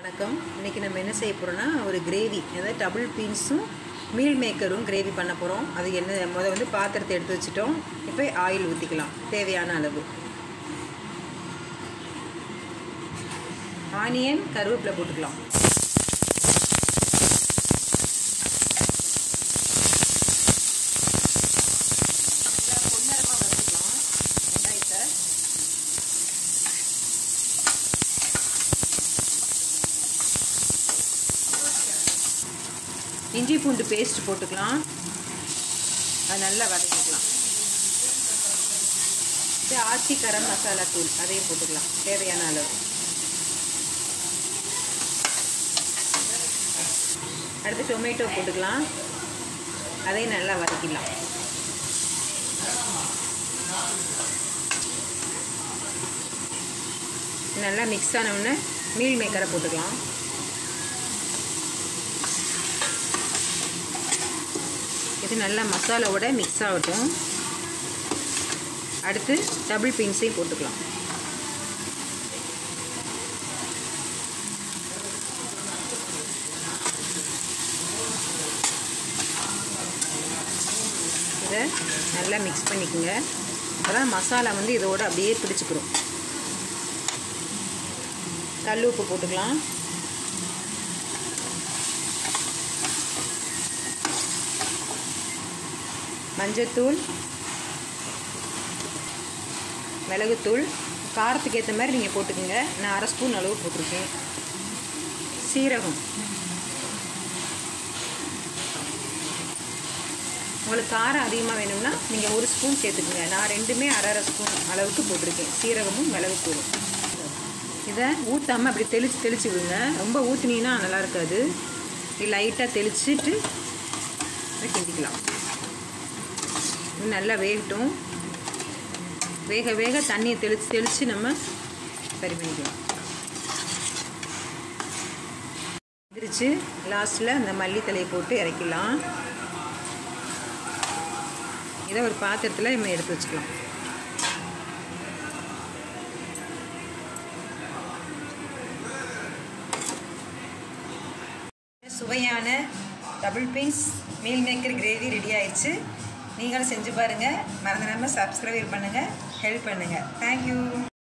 வணக்கம் இன்றைக்கி நம்ம என்ன செய்ய போகிறோம்னா ஒரு கிரேவி அதாவது டபுள் பீன்ஸும் மீல் மேக்கரும் கிரேவி பண்ண போகிறோம் அது என்ன முத வந்து பாத்திரத்தை எடுத்து வச்சுட்டோம் இப்போ ஆயில் ஊற்றிக்கலாம் தேவையான அளவு ஆனியன் கருவேப்பிலை போட்டுக்கலாம் நல்லா பொன்னரமாக வறுத்துக்கலாம் வெங்காயத்தை இஞ்சி பூண்டு பேஸ்ட் போட்டுக்கலாம் அது நல்லா வதக்கிக்கலாம் இது ஆச்சி கரம் மசாலா தூள் அதையும் போட்டுக்கலாம் தேவையான அளவு அடுத்து டொமேட்டோ போட்டுக்கலாம் அதையும் நல்லா வதக்கிடலாம் நல்லா மிக்ஸ் ஆன உடனே மீல் மேக்கரை போட்டுக்கலாம் இது நல்லா மசாலாவோட மிக்ஸ் ஆகட்டும் அடுத்து டபுள் பீன்ஸையும் போட்டுக்கலாம் இதை நல்லா மிக்ஸ் பண்ணிக்கோங்க அதான் மசாலா வந்து இதோட அப்படியே பிடிச்சிக்கிறோம் கல் உப்பு போட்டுக்கலாம் மஞ்சத்தூள் மிளகுத்தூள் காரத்துக்கு ஏற்ற மாதிரி நீங்கள் போட்டுக்கோங்க நான் அரை ஸ்பூன் அளவு போட்டிருக்கேன் சீரகம் உங்களுக்கு காரம் அதிகமாக வேணும்னா நீங்கள் ஒரு ஸ்பூன் சேர்த்துக்குங்க நான் ரெண்டுமே அரை அரை ஸ்பூன் அளவுக்கு போட்டிருக்கேன் சீரகமும் மிளகுத்தூளும் இதை ஊற்றாமல் அப்படி தெளித்து தெளித்து விடுங்க ரொம்ப ஊற்றினீங்கன்னா நல்லா இருக்காது லைட்டாக தெளிச்சுட்டு கிண்டிக்கலாம் இது நல்லா வேகட்டும் வேக வேக தண்ணியை தெளித்து தெளித்து நம்ம சரி பண்ணிக்கலாம் எந்திரிச்சு லாஸ்ட்டில் அந்த மல்லித்தலையை போட்டு இறக்கிடலாம் இதை ஒரு பாத்திரத்தில் நம்ம எடுத்து வச்சுக்கலாம் சுவையான double beans meal maker gravy ready ஆயிடுச்சு நீங்களும் செஞ்சு பாருங்கள் மறந்துடாமல் சப்ஸ்கிரைப் பண்ணுங்கள் ஹெல்ப் பண்ணுங்கள் தேங்க்யூ